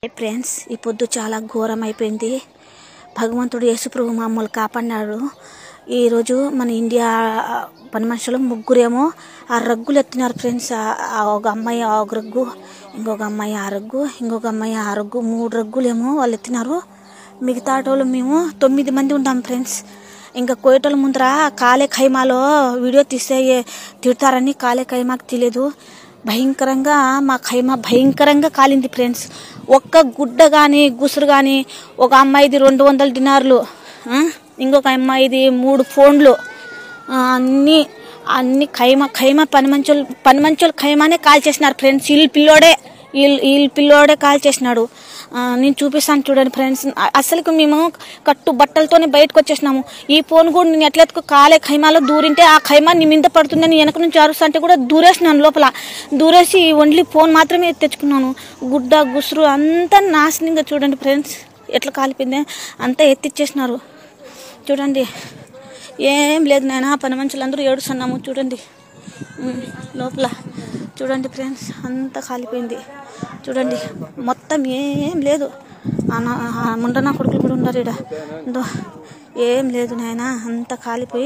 ఏ friends ఈ పొద్దు చాలా ఘోరం అయిపోయింది భగవంతుడు యేసుప్రభు మమ్మల్ని కాపాడినాడు ఈరోజు మన ఇండియా పని మనుషులు ముగ్గురేమో ఆ రగ్గులు ఎత్తినారు ఫ్రెండ్స్ ఆ- ఆ ఒక అమ్మాయి ఆ ఒక రగ్గు ఇంకొక అమ్మాయి ఆ రగ్గు ఇంకొక అమ్మాయి ఆ రగ్గు మూడు రగ్గులేమో వాళ్ళు ఎత్తినారు మిగతా వాళ్ళు మేము తొమ్మిది మంది ఉంటాం ఫ్రెండ్స్ ఇంకా కోయటోళ్ళ ముందర కాలే ఖైమాలో వీడియో తీస్తే ఏ- తిడతారని కాలే ఖైమాకి తెలియదు భయంకరంగా మా ఖైమా భయంకరంగా కాలింది ఫ్రెండ్స్ ఒక్క గుడ్డ కానీ గుసురు కానీ ఒక అమ్మాయిది రెండు వందల డినార్లు ఆ, ఇంకొక అమ్మాయిది మూడు ఫోన్లు ఆ, అన్నీ అన్ని ఖైమా ఖైమా పని మంచోళ్ళు పని మంచోళ్ళు ఖైమానే కాల్ చేసినారు ఫ్రెండ్స్ వీళ్ళు పిల్లోడే వీళ్ళు వీళ్ళు పిల్లోడే కాల్ చేసినాడు ఆ, నేను చూపిస్తాను చూడండి ఫ్రెండ్స్ అసలుకు మేము కట్టు బట్టలతోనే బయటకు వచ్చేసినాము ఈ ఫోన్ కూడా నేను ఎట్లెత్తుకు కాలే ఖైమాలో దూరింటే ఆ ఖైమా నీ మీద పడుతుందని వెనక నుంచి అరుస్తుంటే కూడా దూరేసినాను లోపల దూరేసి ఓన్లీ ఫోన్ మాత్రమే తెచ్చుకున్నాను గుడ్డ గుసురు అంతా నాశనంగా చూడండి ఫ్రెండ్స్ ఎట్లా కాలిపోయింది అంతా ఎత్తిచ్చేసినారు చూడండి ఏం లేదు నాయన పని మనుషులందరూ ఏడుస్తున్నాము చూడండి ఉమ్, లోపల చూడండి ఫ్రెండ్స్ అంతా కాలిపోయింది చూడండి మొత్తం ఏం లేదు ఆ నా- ఆ ముండన కొడుకులు కూడా ఉన్నారు ఇక్కడ ఇందో ఏం లేదు నాయన అంతా కాలిపోయి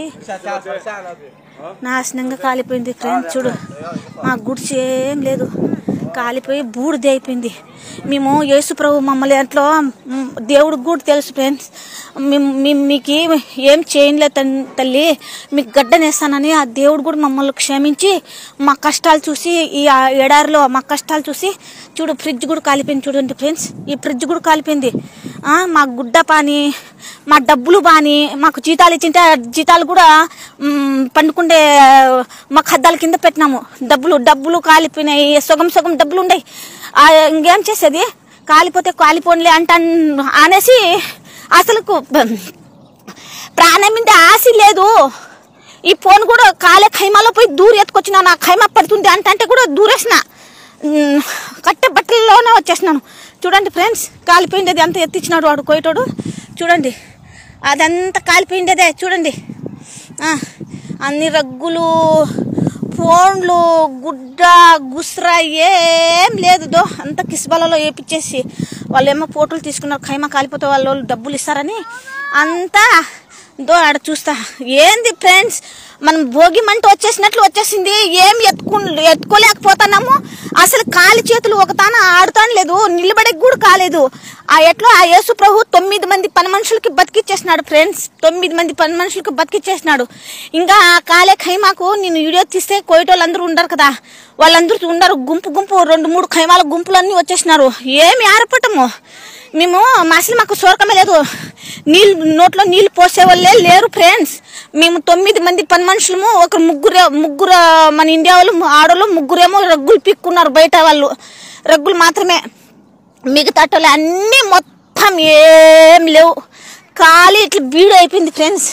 నాశనంగా కాలిపోయింది ఫ్రెండ్స్ చూడు మా గుడిసి ఏం లేదు కాలిపోయి బూడిద అయిపోయింది మేము యేసు ప్రభు మమ్మల్ని అట్లా మ్, దేవుడికి కూడా తెలుసు ఫ్రెండ్స్ మేము మేము మీకు ఏం- ఏం చేయలే తల్లి మీకు గడ్డనేస్తానని ఆ దేవుడు కూడా మమ్మల్ని క్షమించి మా కష్టాలు చూసి ఈ ఆ ఎడారిలో మా కష్టాలు చూసి చూడు ఫ్రిడ్జ్ కూడా కాలిపోయింది చూడండి ఫ్రెండ్స్ ఈ ఫ్రిడ్జ్ కూడా కాలిపోయింది ఆ, మా గుడ్డ పాని మా డబ్బులు బాని మాకు జీతాలు ఇచ్చింటే ఆ జీతాలు కూడా మ్, పండుకుండే మా ఖద్దాల కింద పెట్టినాము డబ్బులు డబ్బులు కాలిపోయినాయి సగం సగం డబ్బులు ఉన్నాయి ఆ, ఇంకేం చేసేది కాలిపోతే కాలిపోన్లే అంట అనేసి అసలుకు ప్రాణం మీద ఆశ లేదు ఈ ఫోన్ కూడా కాలే ఖైమాలో పోయి దూరి ఎత్తుకొచ్చిన నా ఖైమా పడుతుంది అంటే అంటే కూడా దూరేసిన ఉమ్, కట్టె బట్టల్లోనే వచ్చేసినాను చూడండి ఫ్రెండ్స్ కాలిపోయిండేది అంతా ఎత్తిచ్చినాడు వాడు కోయటోడు చూడండి అదంతా కాలిపోయిండేదే చూడండి ఆ, అన్ని రగ్గులు ఫోన్లు గుడ్డ గుస్రా ఏం లేదు దో అంత కిస్బాలలో వేపించేసి వాళ్ళు ఏమో ఫోటోలు తీసుకున్నారు ఖైమా కాలిపోతే వాళ్ళు డబ్బులు ఇస్తారని అంతా దో ఆడ చూస్తా ఏంది ఫ్రెండ్స్ మనం భోగి మంట వచ్చేసినట్లు వచ్చేసింది ఏం ఎత్తుకు ఎత్తుకోలేకపోతున్నాము అసలు కాలి చేతులు ఒకతాన ఆడుతాను లేదు నిలబడేకి కూడా కాలేదు ఆ ఎట్లా ఆ యేసు ప్రభు తొమ్మిది మంది పని మనుషులకి బతికిచ్చేసినాడు ఫ్రెండ్స్ తొమ్మిది మంది పని మనుషులకి బతికిచ్చేసినాడు ఇంకా ఆ కాలే ఖైమాకు నేను వీడియో తీస్తే కోయటోళ్ళందరూ ఉండరు కదా వాళ్ళందరూ ఉండరు గుంపు గుంపు రెండు మూడు ఖైమాల గుంపులన్నీ వచ్చేసినారు ఏమి ఆరపటము మేము మా అసలు మాకు సోరకమే లేదు నీళ్ళు నోట్లో నీళ్ళు పోసే వాళ్ళే లేరు ఫ్రెండ్స్ మేము తొమ్మిది మంది పని మనుషులము ఒక ముగ్గురే ముగ్గురు మన ఇండియా వాళ్ళు ఆడోళ్ళు ముగ్గురేమో రగ్గులు పిక్కున్నారు బయట వాళ్ళు రగ్గులు మాత్రమే మిగతా వాళ్ళు అన్నీ మొత్తం ఏం లేవు ఖాళీ ఇట్లా బీడు అయిపోయింది ఫ్రెండ్స్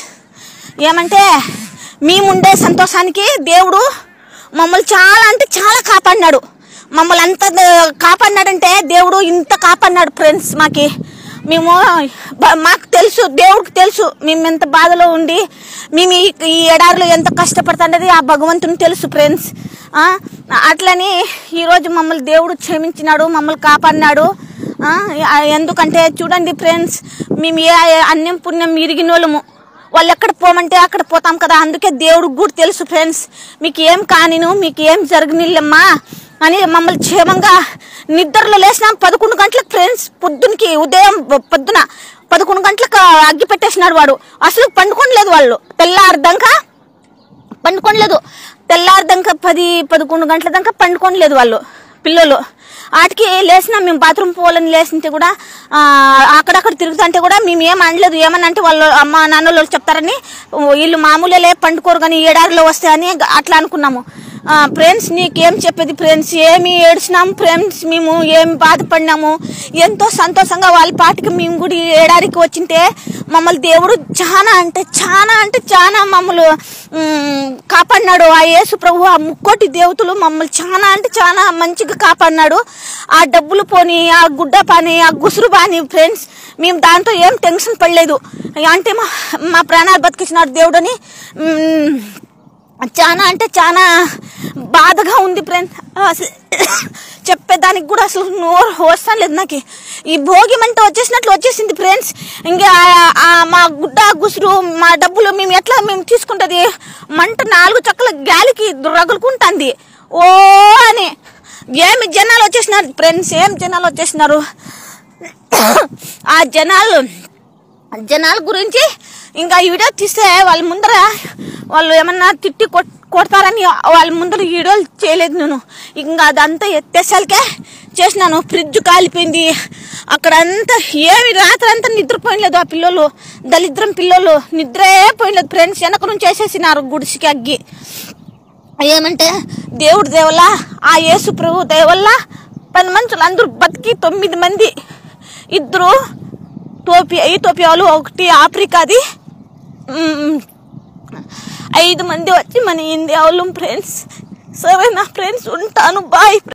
ఏమంటే మేముండే సంతోషానికి దేవుడు మమ్మల్ని చాలా అంటే చాలా కాపాడినాడు మమ్మల్ని అంత ద- కాపాడినాడంటే దేవుడు ఇంత కాపాడినాడు ఫ్రెండ్స్ మాకి మేము బ- మాకు తెలుసు దేవుడికి తెలుసు మేము ఎంత బాధలో ఉండి మేము ఈ ఈ ఎడారిలో ఎంత కష్టపడుతుండేది ఆ భగవంతుని తెలుసు ఫ్రెండ్స్ ఆ, అట్లని ఈరోజు మమ్మల్ని దేవుడు క్షమించినాడు మమ్మల్ని కాపాడినాడు ఆ, ఆ, ఎందుకంటే చూడండి ఫ్రెండ్స్ మేము ఏ అన్యం పుణ్యం ఇరిగిన వాళ్ళము వాళ్ళు ఎక్కడ పోమంటే అక్కడ పోతాం కదా అందుకే దేవుడికి కూడా తెలుసు ఫ్రెండ్స్ మీకు ఏం కానిను మీకు ఏం జరగనిల్లమ్మా అని మమ్మల్ని క్షేమంగా నిద్రలో లేచినాం పదకొండు గంటలకు ఫ్రెండ్స్ పొద్దునకి ఉదయం పొద్దున పదకొండు గంటలకు అగ్గి పెట్టేసినాడు వాడు అసలు పండుకోలేదు వాళ్ళు తెల్లారుదాకా పండుకోలేదు తెల్లారిదాకా పది పదకొండు గంటల దాకా పండుకోలేదు వాళ్ళు పిల్లలు వాటికి లేచినా మేము బాత్రూమ్ పోవాలని లేచింటే కూడా ఆ, అక్కడక్కడ తిరుగుతుంటే కూడా మేము ఏం అనలేదు ఏమని అంటే వాళ్ళు అమ్మ నాన్న వాళ్ళు చెప్తారని వీళ్ళు మామూలులే పండుకోరు కానీ ఏడారిలో వస్తాయని అట్లా అనుకున్నాము ఫ్రెండ్స్ నీకేం చెప్పేది ఫ్రెండ్స్ ఏమి ఏడ్చినాము ఫ్రెండ్స్ మేము ఏం బాధపడినాము ఎంతో సంతోషంగా వాళ్ళ పాటికి మేము కూడా ఈ ఏడారికి వచ్చింటే మమ్మల్ని దేవుడు చాలా అంటే చాలా అంటే చాలా మమ్మల్ని ఉమ్, కాపాడినాడు ఆ యేసు ప్రభు ఆ ముక్కోటి దేవతలు మమ్మల్ని చాలా అంటే చాలా మంచిగా కాపాడినాడు ఆ డబ్బులు పోని ఆ గుడ్డ పాని ఆ గుసురు పాని ఫ్రెండ్స్ మేము దాంతో ఏం టెన్షన్ పడలేదు అంటే మా మా ప్రాణాలు బతికించినాడు దేవుడని ఉమ్, చాలా అంటే చాలా బాధగా ఉంది ఫ్రెండ్స్ అసలు చెప్పేదానికి కూడా అసలు నోరు వస్తాను లేదు నాకు ఈ భోగి మంట వచ్చేసినట్లు వచ్చేసింది ఫ్రెండ్స్ ఇంకా ఆ- ఆ మా గుడ్డ గుసురు మా డబ్బులు మేము ఎట్లా మేము తీసుకుంటుంది మంట నాలుగు చక్కల గాలికి రగులుకుంటుంది ఓ అని ఏమి జనాలు వచ్చేసినారు ఫ్రెండ్స్ ఏం జనాలు వచ్చేసినారు ఆ జనాలు జనాల గురించి ఇంకా ఈ వీడియో తీస్తే వాళ్ళ ముందర వాళ్ళు ఏమన్నా తిట్టి కొట్ కొడతారని వాళ్ళ ముందర ఈ వీడియోలు చేయలేదు నేను ఇంకా అదంతా ఎత్తేసాలకే చేసినాను ఫ్రిడ్జ్ కాలిపోయింది అక్కడ అంతా ఏమి రాత్రి అంతా నిద్రపోయినలేదు ఆ పిల్లలు దళిద్రం పిల్లలు నిద్రే పోయినలేదు ఫ్రెండ్స్ వెనక నుంచి వేసేసినారు గుడిసికి అగ్గి ఏమంటే దేవుడి దేవల్ల ఆ యేసు ప్రభు దేవల్ల పది మనుషులు అందరూ బతికి తొమ్మిది మంది ఇద్దరు టోపియా ఈథోపియాలు ఒకటి ఆఫ్రికాది మ్, ఐదు మంది వచ్చి మన ఇండియా వాళ్ళు ఫ్రెండ్స్ సరే నా ఫ్రెండ్స్ ఉంటాను బాయ్